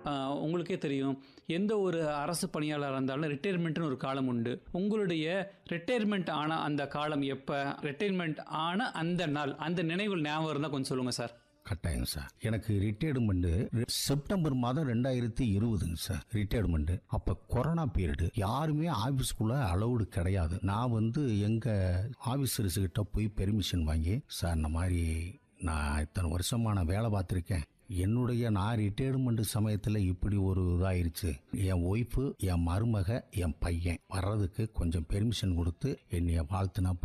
ஆஹ், உங்களுக்கே தெரியும் எந்த ஒரு அரசு பணியாளராக இருந்தாலும் ரிட்டையர்மெண்ட்னு ஒரு காலம் உண்டு உங்களுடைய ரிட்டையர்மெண்ட் ஆன அந்த காலம் எப்போ ரிட்டையர்மெண்ட் ஆன அந்த நாள் அந்த நினைவுகள் ஞாபகம் இருந்தால் கொஞ்சம் சொல்லுங்கள் சார் கட்டாயம் சார் எனக்கு ரிட்டையர்மெண்ட் செப்டம்பர் மாதம் ரெண்டாயிரத்தி இருபதுங்க சார் ரிட்டையர்மெண்ட் அப்ப கொரோனா பீரியடு யாருமே ஆபீஸ்க்குள்ள அலௌடு கிடையாது நான் வந்து எங்க ஆபீசர்ஸ் கிட்ட போய் பெர்மிஷன் வாங்கி சார் இந்த மாதிரி நான் இத்தனை வருஷமா நான் வேலை பார்த்துருக்கேன் என்னுடைய நான் ரிட்டையர்மெண்ட் சமயத்தில் இப்படி ஒரு இதாயிருச்சு என் ஒய்ஃபு என் மருமக என் பையன் வர்றதுக்கு கொஞ்சம் பெர்மிஷன் கொடுத்து என்னைய வாழ்த்துனா